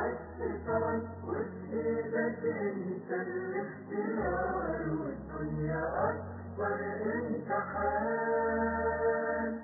عشت سوا وبإيدك انت الاختيار والدنيا أكبر امتحان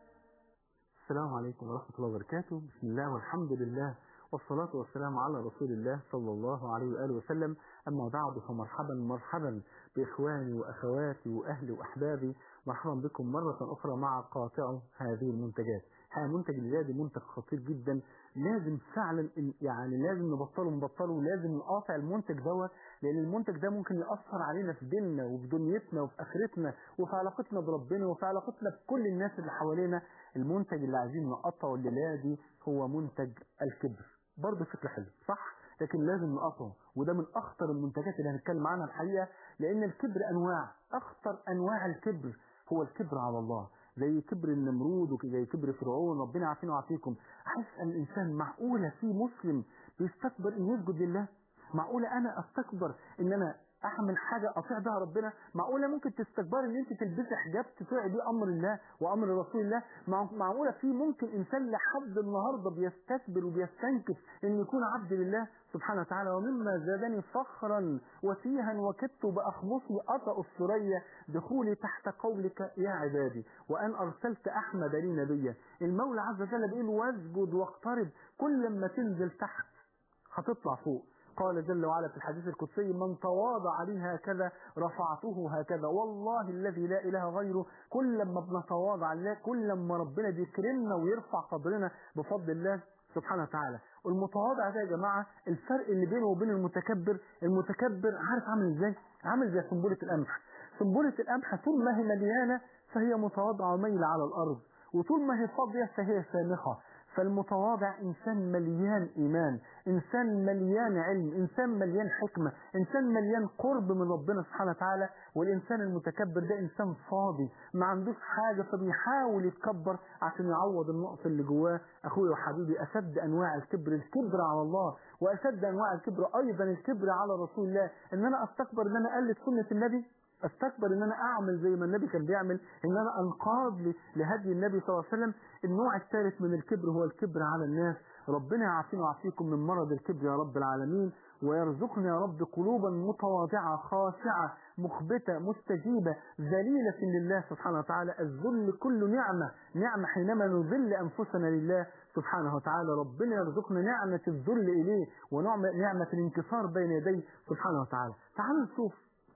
السلام عليكم ورحمة الله وبركاته بسم الله والحمد لله والصلاة والسلام على رسول الله صلى الله عليه وآله وسلم أما بعد فمرحبا مرحبا بإخواني وأخواتي وأهلي وأحبابي مرحبا بكم مرة أخرى مع قاطع هذه المنتجات ها منتج الجادي منتج خطير جدا لازم فعلا يعني لازم نبطله نبطله لازم نقاطع المنتج دوت لأن المنتج ده ممكن يأثر علينا في ديننا وفي دنيتنا وفي آخرتنا وفي علاقتنا بربنا وفي علاقتنا بكل الناس اللي حوالينا المنتج اللي عايزين نقطعه الليلة دي هو منتج الكبر برضه فكرة حلوة صح لكن لازم نقطعه وده من اخطر المنتجات اللي هنتكلم عنها الحقيقه لان الكبر انواع اخطر انواع الكبر هو الكبر على الله زي كبر النمرود وزي كبر فرعون ربنا يعافينا ويعافيكم احس ان الانسان معقوله في مسلم بيستكبر ان يسجد لله معقوله انا استكبر ان انا اعمل حاجه اطيع بها ربنا معقوله ممكن تستكبر ان انت تلبسي حجاب تطيعي بيه امر الله وامر رسول الله مع- معقوله في ممكن انسان لحد النهارده بيستكبر وبيستنكف ان يكون عبد لله سبحانه وتعالى ومما زادني فخرا وتيها وكدت باخمصي اطأ الثريا دخولي تحت قولك يا عبادي وان ارسلت احمد لي نبيا المولى عز وجل بيقول واسجد واقترب كل ما تنزل تحت هتطلع فوق قال جل وعلا في الحديث القدسي من تواضع لي هكذا رفعته هكذا والله الذي لا اله غيره كل ما بنتواضع لله كل ما ربنا بيكرمنا ويرفع قدرنا بفضل الله سبحانه وتعالى والمتواضع ده يا جماعه الفرق اللي بينه وبين المتكبر المتكبر عارف عامل ازاي عامل زي سنبله القمح سنبله القمح طول ما هي مليانه فهي متواضعه وميله على الارض وطول ما هي فاضيه فهي سامخه فالمتواضع إنسان مليان إيمان إنسان مليان علم إنسان مليان حكمة إنسان مليان قرب من ربنا سبحانه وتعالى والإنسان المتكبر ده إنسان فاضي ما عندوش حاجة فبيحاول يتكبر عشان يعوض النقص اللي جواه أخوي وحبيبي أشد أنواع الكبر الكبر على الله وأشد أنواع الكبر أيضا الكبر على رسول الله إن أنا أستكبر إن أنا أقلد سنة النبي استكبر ان انا اعمل زي ما النبي كان بيعمل ان انا انقاد ل- لهدي النبي صلى الله عليه وسلم النوع الثالث من الكبر هو الكبر على الناس ربنا يعافينا ويعافيكم من مرض الكبر يا رب العالمين ويرزقنا يا رب قلوبا متواضعة خاشعة مخبتة مستجيبة ذليلة لله سبحانه وتعالى الذل كل نعمة نعمة حينما نذل أنفسنا لله سبحانه وتعالى ربنا يرزقنا نعمة الذل إليه ونعمة نعمة الانكسار بين يديه سبحانه وتعالى تعالوا نشوف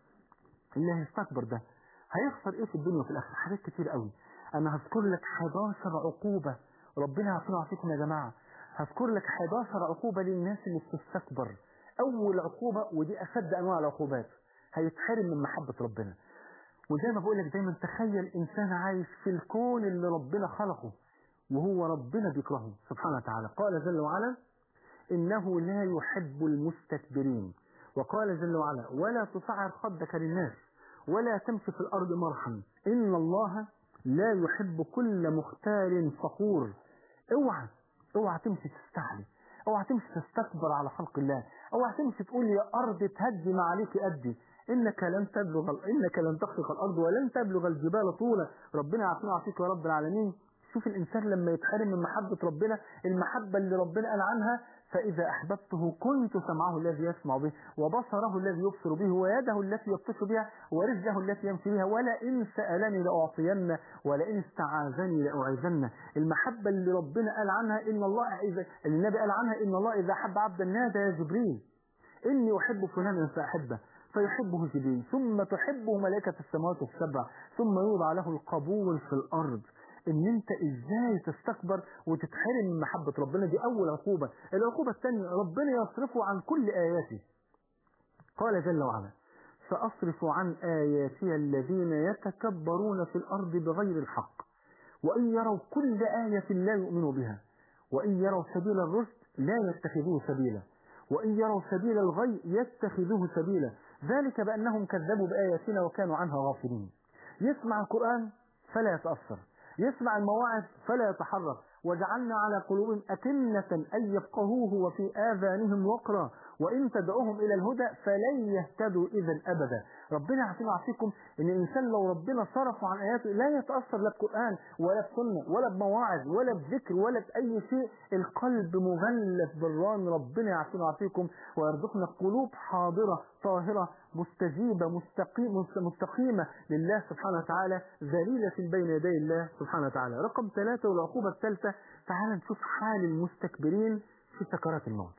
اللي هيستكبر ده هيخسر ايه في الدنيا وفي الاخره حاجات كتير قوي انا هذكر لك 11 عقوبه ربنا يعطينا ويعطيكم يا جماعه هذكر لك 11 عقوبه للناس اللي بتستكبر اول عقوبه ودي اشد انواع العقوبات هيتحرم من محبه ربنا وزي ما بقول لك دايما تخيل انسان عايش في الكون اللي ربنا خلقه وهو ربنا بيكرهه سبحانه وتعالى قال جل وعلا إنه لا يحب المستكبرين وقال جل وعلا ولا تصعر خدك للناس ولا تمشي في الأرض مرحا إن الله لا يحب كل مختال فخور اوعى اوعى تمشي تستعلي اوعى تمشي تستكبر على خلق الله اوعى تمشي تقول يا أرض تهدي ما عليك أدي إنك لن تبلغ إنك لن تخرق الأرض ولن تبلغ الجبال طولا ربنا يعافينا ويعافيك يا رب العالمين شوف الإنسان لما يتحرم من محبة ربنا المحبة اللي ربنا قال عنها فإذا أحببته كنت سمعه الذي يسمع به وبصره الذي يبصر به ويده التي يبطش بها ورجله التي يمشي بها ولئن سألني لأعطين ولئن استعاذني لأعيذن المحبة اللي ربنا قال عنها إن الله إذا النبي قال عنها إن الله إذا أحب عبدا نادى يا جبريل إني أحب فلانا فأحبه فيحبه جبريل ثم تحبه ملائكة السماوات السبع ثم يوضع له القبول في الأرض ان انت ازاي تستكبر وتتحرم من محبة ربنا دي اول عقوبة العقوبة الثانية ربنا يصرفه عن كل اياته قال جل وعلا سأصرف عن آياتي الذين يتكبرون في الأرض بغير الحق وإن يروا كل آية لا يؤمنوا بها وإن يروا سبيل الرشد لا يتخذوه سبيلا وإن يروا سبيل الغي يتخذوه سبيلا ذلك بأنهم كذبوا بآياتنا وكانوا عنها غافلين يسمع القرآن فلا يتأثر يسمع المواعظ فلا يتحرك وجعلنا على قلوبهم أكنة أن يفقهوه وفي آذانهم وقرا وإن تدعوهم إلى الهدى فلن يهتدوا إذا أبدا ربنا يعافينا ويعافيكم ان الانسان لو ربنا صرفه عن اياته لا يتاثر لا بقران ولا بسنه ولا بمواعظ ولا بذكر ولا باي شيء القلب مغلف بالران ربنا يعافينا ويعافيكم ويرزقنا قلوب حاضره طاهره مستجيبه مستقيم مستقيمه لله سبحانه وتعالى ذليله بين يدي الله سبحانه وتعالى رقم ثلاثه والعقوبه الثالثه تعال نشوف حال المستكبرين في سكرات الموت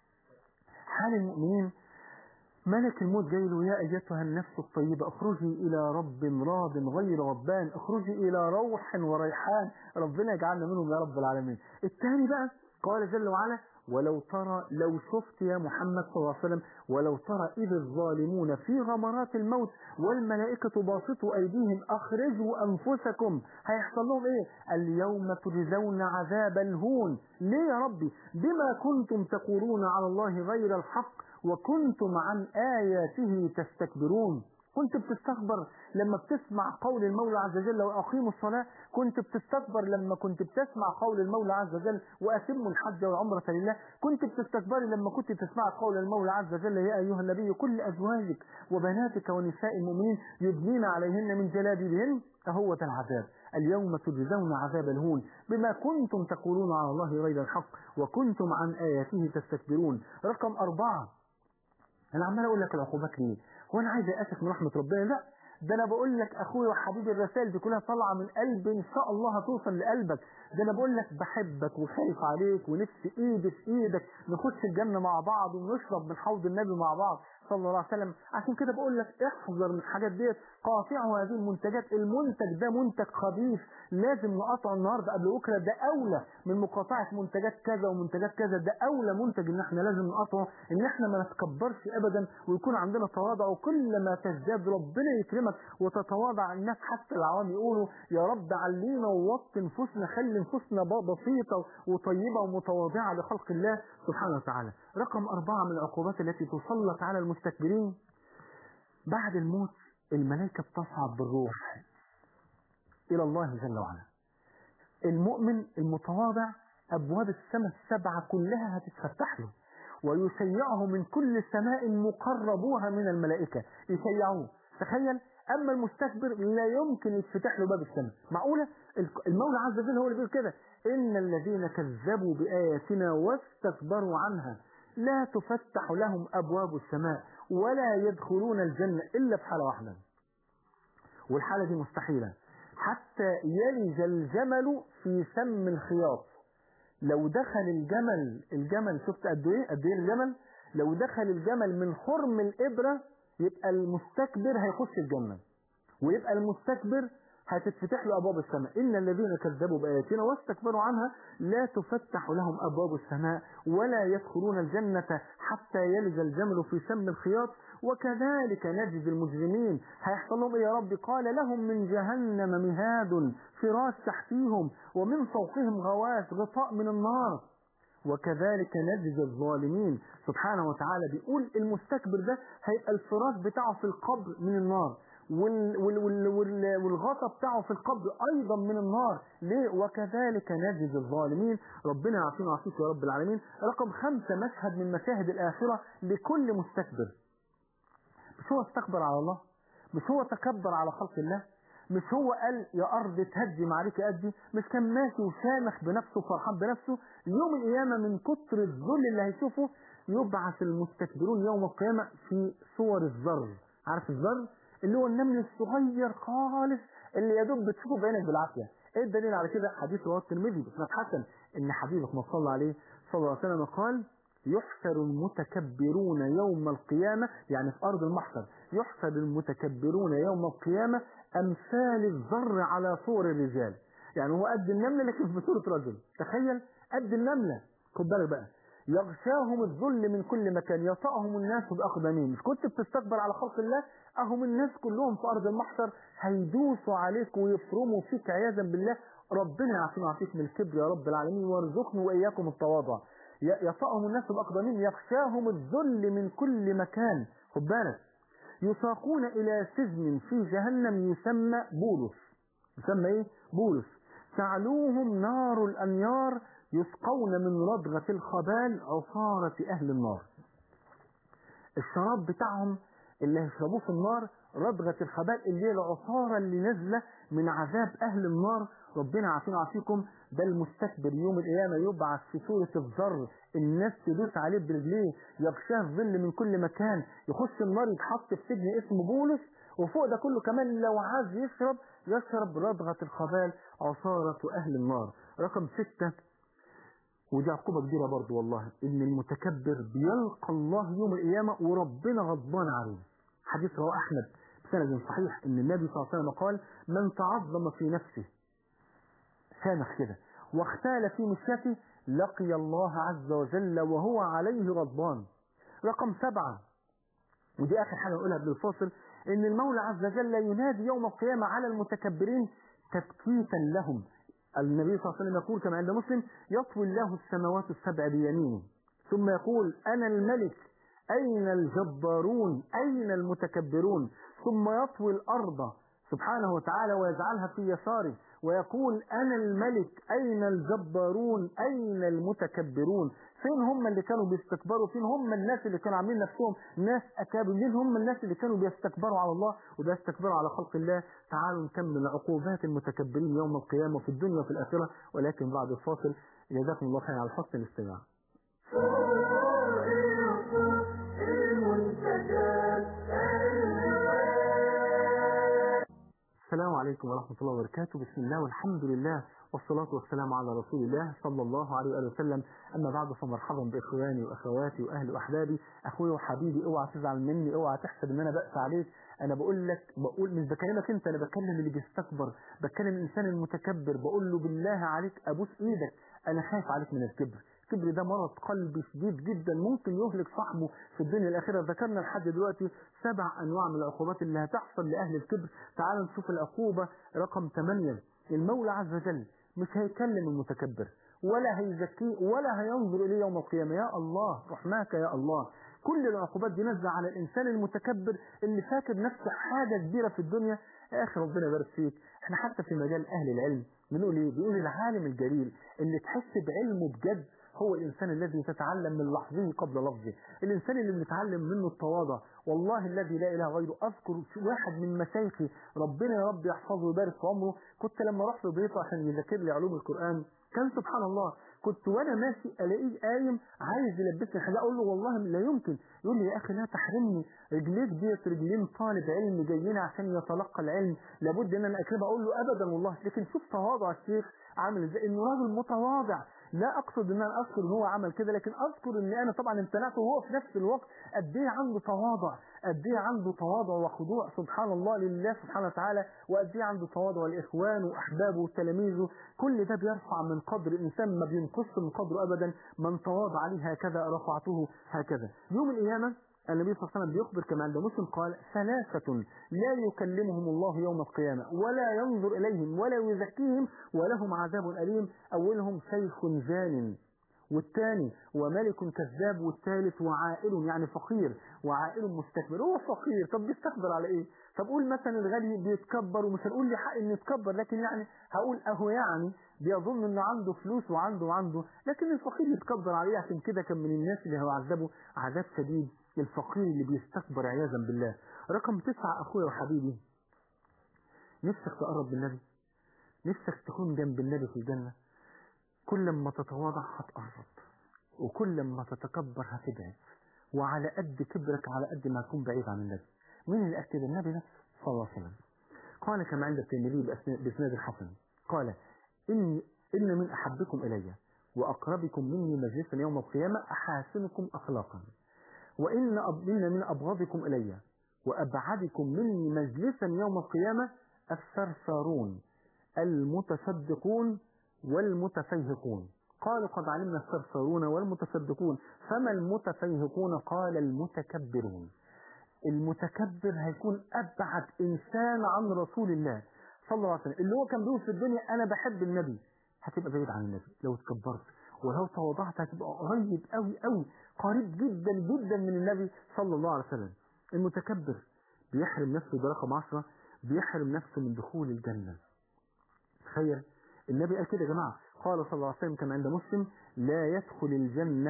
حال المؤمنين ملك الموت جاي له يا ايتها النفس الطيبه اخرجي الى رب راض غير ربان اخرجي الى روح وريحان ربنا يجعلنا منهم يا رب العالمين الثاني بقى قال جل وعلا ولو ترى لو شفت يا محمد صلى الله عليه وسلم ولو ترى إذ الظالمون في غمرات الموت والملائكة باسطوا أيديهم أخرجوا أنفسكم هيحصل لهم إيه اليوم تجزون عذاب الهون ليه يا ربي بما كنتم تقولون على الله غير الحق وكنتم عن آياته تستكبرون كنت بتستكبر لما بتسمع قول المولى عز وجل وأقيموا الصلاة كنت بتستكبر لما كنت بتسمع قول المولى عز وجل وأتموا الحج والعمرة لله كنت بتستكبري لما كنت تسمع قول المولى عز وجل يا أيها النبي كل أزواجك وبناتك ونساء المؤمنين يدنين عليهن من جلابيبهن أهو العذاب اليوم تجزون عذاب الهون بما كنتم تقولون على الله غير الحق وكنتم عن آياته تستكبرون رقم أربعة أنا عمال أقول لك العقوبات ليه هو أنا عايز أسف من رحمة ربنا لا ده أنا بقول لك أخوي وحبيبي الرسائل دي كلها طالعة من قلبي إن شاء الله هتوصل لقلبك ده أنا بقول لك بحبك وخايف عليك ونفسي إيدي في إيدك نخش الجنة مع بعض ونشرب من حوض النبي مع بعض صلى الله عليه وسلم عشان كده بقول لك احذر من الحاجات ديت قاطعوا هذه المنتجات المنتج ده منتج خبيث لازم نقطعه النهارده قبل بكره ده اولى من مقاطعه منتجات كذا ومنتجات كذا ده اولى منتج ان احنا لازم نقطعه ان احنا ما نتكبرش ابدا ويكون عندنا تواضع وكل ما تزداد ربنا يكرمك وتتواضع الناس حتى العوام يقولوا يا رب علينا ووطي نفوسنا خلي نفوسنا بسيطه وطيبه ومتواضعه لخلق الله سبحانه وتعالى رقم أربعة من العقوبات التي تسلط على المستكبرين بعد الموت الملائكة بتصعد بالروح إلى الله جل وعلا المؤمن المتواضع أبواب السماء السبعة كلها هتتفتح له ويشيعه من كل سماء مقربوها من الملائكة يشيعوه تخيل أما المستكبر لا يمكن يتفتح له باب السماء معقولة المولى عز وجل هو اللي بيقول كده إن الذين كذبوا بآياتنا واستكبروا عنها لا تفتح لهم أبواب السماء ولا يدخلون الجنة إلا في حالة واحدة والحالة دي مستحيلة حتى يلج الجمل في سم الخياط لو دخل الجمل الجمل شفت قد ايه قد ايه الجمل لو دخل الجمل من خرم الإبرة يبقى المستكبر هيخش الجنة ويبقى المستكبر هتتفتح له أبواب السماء إن الذين كذبوا بآياتنا واستكبروا عنها لا تفتح لهم أبواب السماء ولا يدخلون الجنة حتى يلج الجمل في سم الخياط وكذلك نجزي المجرمين هيحصل لهم إيه يا رب قال لهم من جهنم مهاد فراش تحتيهم ومن فوقهم غواش غطاء من النار وكذلك نجزي الظالمين سبحانه وتعالى بيقول المستكبر ده هيبقى الفراش بتاعه في القبر من النار وال وال وال وال والغطا بتاعه في القبر ايضا من النار ليه وكذلك نجزي الظالمين ربنا يعافينا ويعافيك يا رب العالمين رقم خمسة مشهد من مشاهد الآخرة لكل مستكبر مش هو استكبر على الله مش هو تكبر على خلق الله مش هو قال يا أرض تهدي عليك أدي مش كان ماشي وشامخ بنفسه وفرحان بنفسه يوم القيامة من كتر الذل اللي هيشوفه يبعث المستكبرون يوم القيامة في صور الذر عارف الذر اللي هو النمل الصغير خالص اللي يا دوب بتشوفه بعينك بالعافية ايه الدليل على كده حديث رواه الترمذي بسند حسن ان حبيبك ما صلى عليه صلى الله عليه وسلم قال يحشر المتكبرون يوم القيامة يعني في أرض المحشر يحشر المتكبرون يوم القيامة أمثال الذر على صور الرجال يعني هو قد النملة لكن في صورة رجل تخيل قد النملة خد بالك بقى يغشاهم الذل من كل مكان يطأهم الناس بأقدامهم مش كنت بتستكبر على خلق الله أهم الناس كلهم في أرض المحشر هيدوسوا عليك ويفرموا فيك عياذا بالله ربنا يعافينا ويعافيك من الكبر يا رب العالمين وارزقنا وإياكم التواضع يطأهم الناس بأقدامهم يغشاهم الذل من كل مكان خد بالك يساقون إلى سجن في جهنم يسمى بولس يسمى إيه؟ بولس تعلوهم نار الأنيار يسقون من ردغة الخبال عصارة أهل النار الشراب بتاعهم اللي هيشربوه في النار ردغة الخبال اللي هي العصارة اللي نازلة من عذاب أهل النار ربنا عافينا وعافيكم ده المستكبر يوم القيامة يبعث في صورة الذر الناس تدوس عليه برجليه يغشاه الظل من كل مكان يخش النار يتحط في سجن اسمه بولس وفوق ده كله كمان لو عايز يشرب يشرب ردغة الخبال عصارة أهل النار رقم ستة ودي عقوبة كبيرة برضو والله إن المتكبر بيلقى الله يوم القيامة وربنا غضبان عليه حديث رواه أحمد بسند صحيح إن النبي صلى الله عليه وسلم قال من تعظم في نفسه سامح كده واختال في مشيته لقي الله عز وجل وهو عليه غضبان رقم سبعة ودي آخر حاجة نقولها قبل الفاصل إن المولى عز وجل ينادي يوم القيامة على المتكبرين تبكيتا لهم النبي صلى الله عليه وسلم يقول كما عند مسلم يطوي الله السماوات السبع بيمينه ثم يقول أنا الملك أين الجبارون أين المتكبرون ثم يطوي الأرض سبحانه وتعالى ويجعلها في يساره ويقول أنا الملك أين الجبارون أين المتكبرون فين هم اللي كانوا بيستكبروا فين هم الناس اللي كانوا عاملين نفسهم ناس أكابر مين هم الناس اللي كانوا بيستكبروا على الله وبيستكبروا على خلق الله تعالوا نكمل عقوبات المتكبرين يوم القيامة في الدنيا وفي الآخرة ولكن بعد الفاصل جزاكم الله خير على حسن الاستماع السلام عليكم ورحمة الله وبركاته بسم الله والحمد لله والصلاة والسلام على رسول الله صلى الله عليه وآله وسلم أما بعد فمرحبا بإخواني وأخواتي وأهلي وأحبابي أخوي وحبيبي اوعى تزعل مني اوعى تحسب إن أنا بأس عليك أنا بقول لك بقول مش بكلمك أنت أنا بكلم اللي بيستكبر بكلم الإنسان المتكبر بقول له بالله عليك أبوس إيدك أنا خايف عليك من الكبر الكبر ده مرض قلبي شديد جدا ممكن يهلك صاحبه في الدنيا الأخيرة ذكرنا لحد دلوقتي سبع أنواع من العقوبات اللي هتحصل لأهل الكبر تعالوا نشوف العقوبة رقم 8 المولى عز وجل مش هيكلم المتكبر ولا هيزكيه ولا هينظر إليه يوم القيامة يا الله رحماك يا الله كل العقوبات دي نازله على الإنسان المتكبر اللي فاكر نفسه حاجة كبيرة في الدنيا يا أخي ربنا يبارك فيك احنا حتى في مجال أهل العلم بنقول ايه بيقول العالم الجليل اللي تحس بعلمه بجد هو الإنسان الذي تتعلم من لحظه قبل لفظه الإنسان اللي بنتعلم منه التواضع والله الذي لا إله غيره أذكر واحد من مشايخي ربنا يا رب يحفظه ويبارك في عمره كنت لما رحت بيته عشان يذاكر لي علوم القرآن كان سبحان الله كنت وانا ماشي الاقيه قايم عايز يلبسني حاجه اقول له والله لا يمكن يقول لي يا اخي لا تحرمني رجليك ديت رجلين طالب علم جايين عشان يتلقى العلم لابد ان انا اكرمه اقول له ابدا والله لكن شوف تواضع الشيخ عامل ازاي انه راجل متواضع لا اقصد ان انا اذكر ان هو عمل كده لكن اذكر ان انا طبعا امتنعته وهو في نفس الوقت قد ايه عنده تواضع قد ايه عنده تواضع وخضوع سبحان الله لله سبحانه وتعالى وقد ايه عنده تواضع لاخوانه واحبابه وتلاميذه كل ده بيرفع من قدر الانسان ما بينقص من قدره ابدا من تواضع لي هكذا رفعته هكذا يوم القيامه النبي صلى الله عليه وسلم بيخبر كما عند مسلم قال ثلاثة لا يكلمهم الله يوم القيامة ولا ينظر إليهم ولا يزكيهم ولهم عذاب أليم أولهم شيخ زان والثاني وملك كذاب والثالث وعائل يعني فقير وعائل مستكبر هو فقير طب بيستكبر على ايه طب قول مثلا الغني بيتكبر ومش هنقول لي حق انه يتكبر لكن يعني هقول اهو يعني بيظن انه عنده فلوس وعنده وعنده لكن الفقير يتكبر عليه عشان كده كان من الناس اللي هيعذبوا عذاب شديد الفقير اللي بيستكبر عياذا بالله رقم تسعة اخويا وحبيبي نفسك تقرب من النبي نفسك تكون جنب النبي في الجنة كل ما تتواضع هتقرب وكل ما تتكبر هتبعد وعلى قد كبرك على قد ما تكون بعيد عن النبي مين اللي أكد النبي نفسه صلى الله عليه وسلم قال كما عند الترمذي بإسناد الحسن قال إن إن من أحبكم إلي وأقربكم مني مجلسا يوم القيامة أحاسنكم أخلاقا وإن إن من أبغضكم إلي وأبعدكم مني مجلسا يوم القيامة الثرثارون المتصدقون والمتفيهقون قالوا قد علمنا الثرثارون والمتصدقون فما المتفيهقون قال المتكبرون المتكبر هيكون أبعد إنسان عن رسول الله صلى الله عليه وسلم اللي هو كان بيقول في الدنيا أنا بحب النبي هتبقى بعيد عن النبي لو تكبرت ولو تواضعت هتبقى قريب قوي قوي قريب جدا جدا من النبي صلى الله عليه وسلم المتكبر بيحرم نفسه ده رقم 10 بيحرم نفسه من دخول الجنة تخيل النبي قال كده يا جماعة قال صلى الله عليه وسلم كما عند مسلم لا يدخل الجنة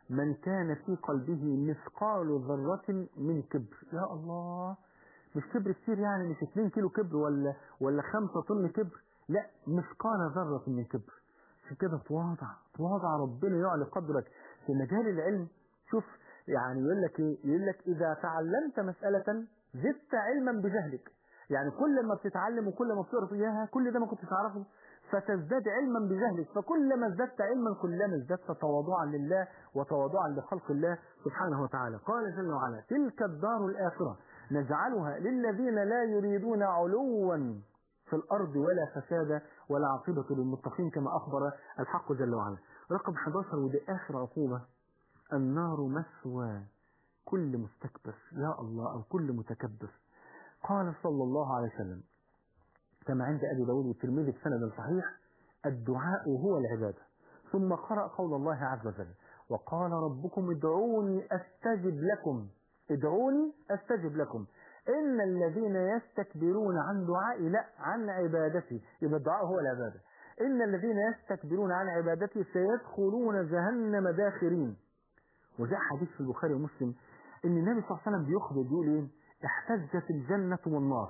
من كان في قلبه مثقال ذرة من كبر يا الله مش كبر كتير يعني مش 2 كيلو كبر ولا ولا 5 طن كبر لا مثقال ذرة من كبر عشان كده تواضع تواضع ربنا يعلي قدرك في مجال العلم شوف يعني يقول لك ايه يقول لك اذا تعلمت مسألة زدت علما بجهلك يعني كل ما بتتعلم وكل ما بتعرف اياها كل ده ما كنتش تعرفه فتزداد علما بجهلك فكلما ازددت علما كلما ازددت تواضعا لله وتواضعا لخلق الله سبحانه وتعالى قال جل وعلا تلك الدار الآخرة نجعلها للذين لا يريدون علوا في الأرض ولا فسادا ولا عاقبة للمتقين كما أخبر الحق جل وعلا رقم 11 ودي آخر عقوبة النار مسوى كل مستكبر يا الله أو كل متكبر قال صلى الله عليه وسلم كما عند أبي داود والترمذي بسند صحيح الدعاء هو العبادة ثم قرأ قول الله عز وجل وقال ربكم ادعوني أستجب لكم ادعوني أستجب لكم إن الذين يستكبرون عن دعائي لا عن عبادتي يبقى الدعاء هو العبادة إن الذين يستكبرون عن عبادتي سيدخلون جهنم داخرين وجاء حديث في البخاري ومسلم ان النبي صلى الله عليه وسلم بيخبر بيقول ايه احتجت الجنة والنار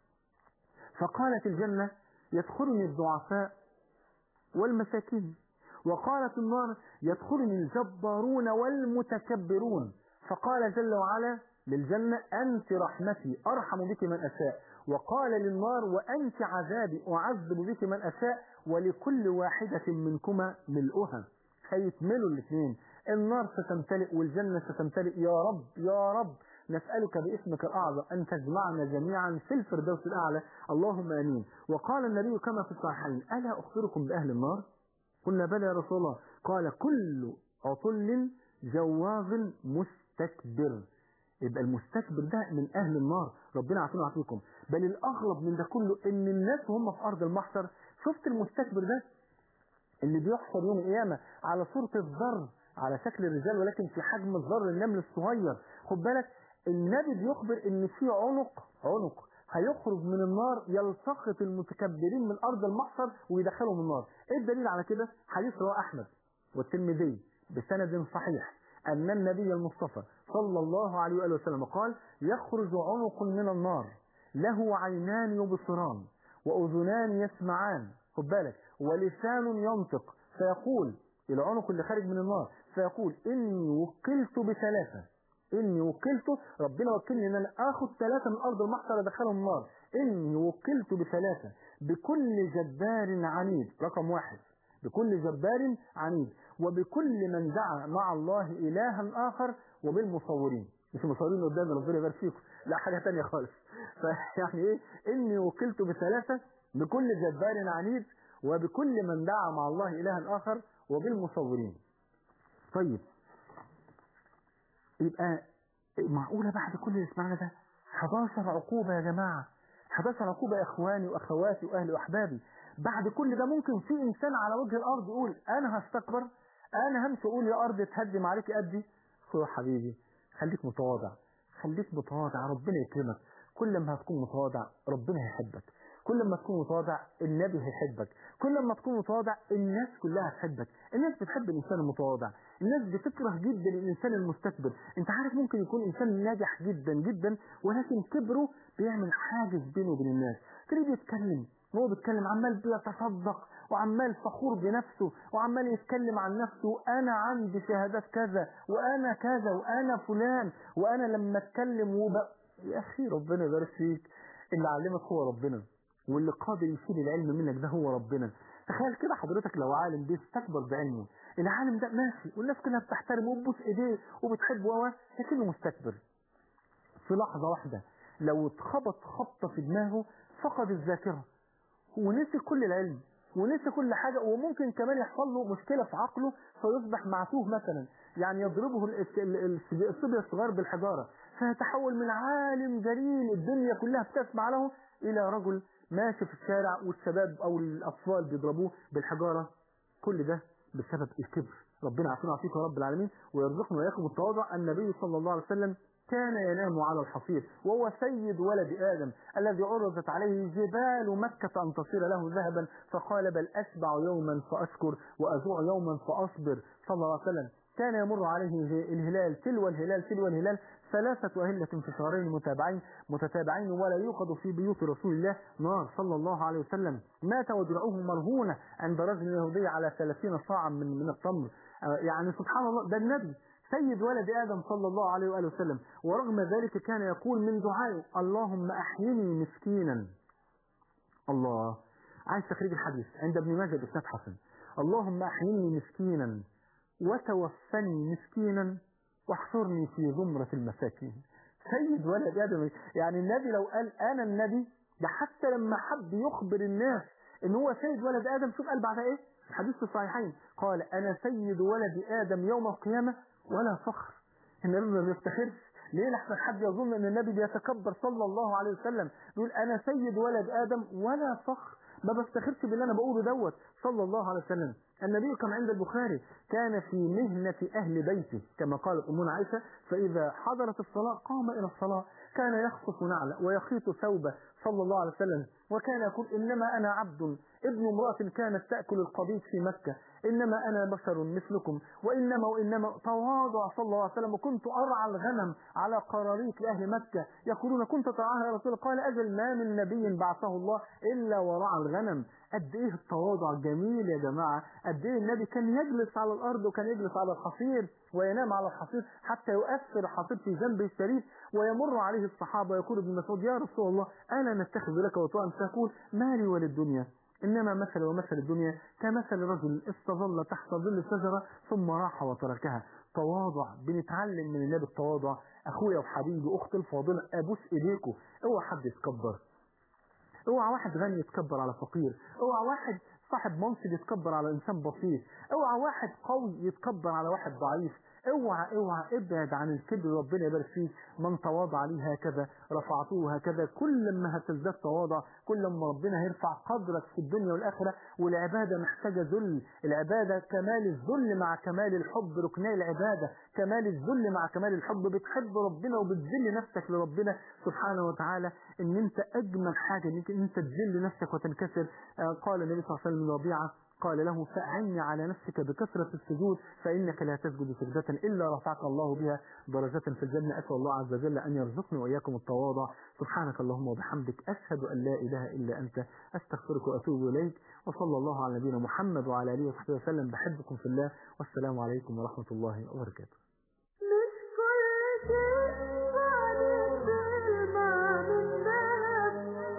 فقالت الجنة يدخلني الضعفاء والمساكين وقالت النار يدخلني الجبارون والمتكبرون فقال جل وعلا للجنة أنت رحمتي أرحم بك من أشاء وقال للنار وأنت عذابي أعذب بك من أشاء ولكل واحدة منكما ملؤها هيتملوا الاثنين النار ستمتلئ والجنة ستمتلئ يا رب يا رب نسألك باسمك الأعظم أن تجمعنا جميعا في الفردوس الأعلى اللهم آمين وقال النبي كما في الصحيحين ألا أخبركم بأهل النار قلنا بلى يا رسول الله قال كل عطل جواظ مستكبر يبقى المستكبر ده من أهل النار ربنا عافينا وعافيكم بل الأغرب من ده كله إن الناس هم في أرض المحشر شفت المستكبر ده اللي بيحشر يوم القيامة على صورة الذر على شكل الرجال ولكن في حجم الذر النمل الصغير خد بالك النبي بيخبر ان في عنق عنق هيخرج من النار يلتقط المتكبرين من ارض المحشر ويدخلهم النار ايه الدليل على كده حديث رواه احمد والترمذي بسند صحيح ان النبي المصطفى صلى الله عليه واله وسلم قال يخرج عنق من النار له عينان يبصران واذنان يسمعان خد بالك ولسان ينطق فيقول العنق اللي خارج من النار فيقول إني وكلت بثلاثة إني وكلت ربنا وكلني إن أنا آخذ ثلاثة من أرض المحشر أدخلهم النار إني وكلت بثلاثة بكل جبار عنيد رقم واحد بكل جبار عنيد وبكل من دعا مع الله إلها آخر وبالمصورين مش المصورين اللي قدام ربنا يبارك فيكم لا حاجة تانية خالص فيعني إيه إني وكلت بثلاثة بكل جبار عنيد وبكل من دعا مع الله إلها آخر وبالمصورين طيب يبقى معقولة بعد كل اللي سمعنا ده 11 عقوبة يا جماعة 11 عقوبة يا إخواني وأخواتي وأهلي وأحبابي بعد كل ده ممكن في إنسان على وجه الأرض يقول أنا هستكبر أنا همشي أقول يا أرض تهدم عليك قدي يا حبيبي خليك متواضع خليك متواضع ربنا يكرمك كل ما هتكون متواضع ربنا هيحبك كل ما تكون متواضع النبي هيحبك كل ما تكون متواضع الناس كلها هتحبك الناس بتحب الانسان المتواضع الناس بتكره جدا الانسان المستكبر انت عارف ممكن يكون انسان ناجح جدا جدا ولكن كبره بيعمل حاجز بينه وبين الناس تلاقيه بيتكلم وهو بيتكلم عمال بيتصدق وعمال فخور بنفسه وعمال يتكلم عن نفسه انا عندي شهادات كذا وانا كذا وانا فلان وانا لما اتكلم وب... يا اخي ربنا يبارك فيك اللي علمك هو ربنا واللي قادر يشيل العلم منك ده هو ربنا تخيل كده حضرتك لو عالم بيستكبر بعلمه العالم ده ماشي والناس كلها بتحترمه وبتبوس ايديه وبتحبه و لكنه مستكبر في لحظة واحدة لو اتخبط خبطة في دماغه فقد الذاكرة ونسي كل العلم ونسي كل حاجة وممكن كمان يحصل له مشكلة في عقله فيصبح معتوه مثلا يعني يضربه الصبي الصغير بالحجارة فيتحول من عالم جليل الدنيا كلها بتسمع له إلى رجل ماشي في الشارع والشباب أو الأطفال بيضربوه بالحجارة كل ده بسبب الكبر ربنا عافينا وعافيكم يا رب العالمين ويرزقنا وإياكم التواضع النبي صلى الله عليه وسلم كان ينام على الحصير وهو سيد ولد آدم الذي عرضت عليه جبال مكة أن تصير له ذهبا فقال بل أشبع يوما فأشكر وأجوع يوما فأصبر صلى الله عليه وسلم كان يمر عليه الهلال تلو الهلال تلو الهلال ثلاثة أهلة في شهرين متابعين متتابعين ولا يوقد في بيوت رسول الله نار صلى الله عليه وسلم مات ودرعه مرهونة عند رجل يهودي على 30 صاعا من من التمر آه، يعني سبحان الله ده النبي سيد ولد آدم صلى الله عليه وآله وسلم ورغم ذلك كان يقول من دعائه اللهم أحيني مسكينا الله عايز تخريج الحديث عند ابن ماجه بإسناد حسن اللهم أحيني مسكينا وتوفني مسكينا واحصرني في زمرة المساكين سيد ولد آدم يعني النبي لو قال أنا النبي ده حتى لما حب يخبر الناس ان هو سيد ولد آدم شوف قال بعدها ايه الحديث في الصحيحين قال أنا سيد ولد آدم يوم القيامة ولا فخر النبي ما بيفتخرش ليه لحسن حد يظن ان النبي بيتكبر صلى الله عليه وسلم بيقول انا سيد ولد ادم ولا فخر ما بفتخرش باللي انا بقوله دوت صلى الله عليه وسلم النبي كما عند البخاري كان في مهنة أهل بيته كما قالت أمنا عائشة فإذا حضرت الصلاة قام إلى الصلاة كان يخطف نعله ويخيط ثوبه صلى الله عليه وسلم وكان يقول إنما أنا عبد ابن امرأة كانت تأكل القبيض في مكة إنما أنا بشر مثلكم وإنما وإنما تواضع صلى الله عليه وسلم وكنت أرعى الغنم على قراريط لأهل مكة يقولون كنت ترعاها يا رسول الله قال أجل ما من نبي بعثه الله إلا ورعى الغنم قد إيه التواضع جميل يا جماعة قد إيه النبي كان يجلس على الأرض وكان يجلس على الحصير وينام على الحصير حتى يؤثر الحصير في جنبه الشريف ويمر عليه الصحابة ويقول ابن مسعود يا رسول الله ألا نتخذ لك وطوعا تقول مالي وللدنيا إنما مثل ومثل الدنيا كمثل رجل استظل تحت ظل شجرة ثم راح وتركها تواضع بنتعلم من النبي التواضع أخويا وحبيبي أختي الفاضلة أبوس إيديكم اوعى حد يتكبر اوعى واحد غني يتكبر على فقير اوعى واحد صاحب منصب يتكبر على انسان بسيط اوعى واحد قوي يتكبر على واحد ضعيف اوعى اوعى ابعد عن الكبر ربنا يبارك فيك من تواضع لي هكذا رفعته هكذا كل ما هتزداد تواضع كل ما ربنا هيرفع قدرك في الدنيا والاخره والعباده محتاجه ذل العباده كمال الذل مع كمال الحب ركني العباده كمال الذل مع كمال الحب بتحب ربنا وبتذل نفسك لربنا سبحانه وتعالى ان انت اجمل حاجه انك انت تذل نفسك وتنكسر آه، قال النبي صلى الله عليه وسلم لربيعه قال له فأعني على نفسك بكثرة السجود فإنك لا تسجد سجدة إلا رفعك الله بها درجة في الجنة أسأل الله عز وجل أن يرزقني وإياكم التواضع سبحانك اللهم وبحمدك أشهد أن لا إله إلا أنت أستغفرك وأتوب إليك وصلى الله على نبينا محمد وعلى آله وصحبه وسلم بحبكم في الله والسلام عليكم ورحمة الله وبركاته مش كل شيء بعد كلمة من ذهب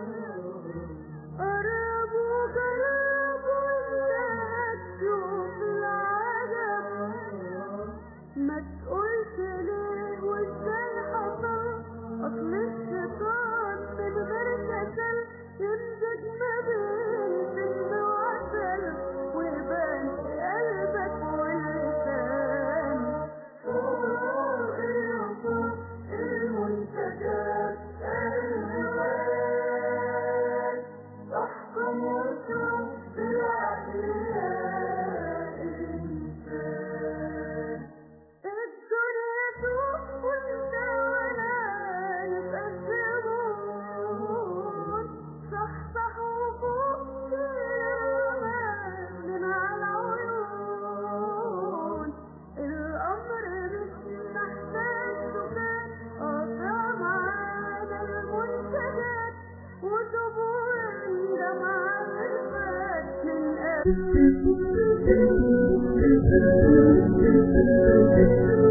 قرب وقرب ولا تشوف العجب ما تقولش ليه وازاي حصل اصل الشيطان من غير كسل يمزج ما بين سم وعسل ويبان في قلبك واللسان فوق العصا المنتجات الهوان تحكم وتشوف بالعقل يا إنسان الدنيا سوق وانت ولا يتقدمون صح صح وفوق كلام من على العيون الأمر مش محتاج سكان قطع معانا المنتجات وطبوع دمع الفات من قبل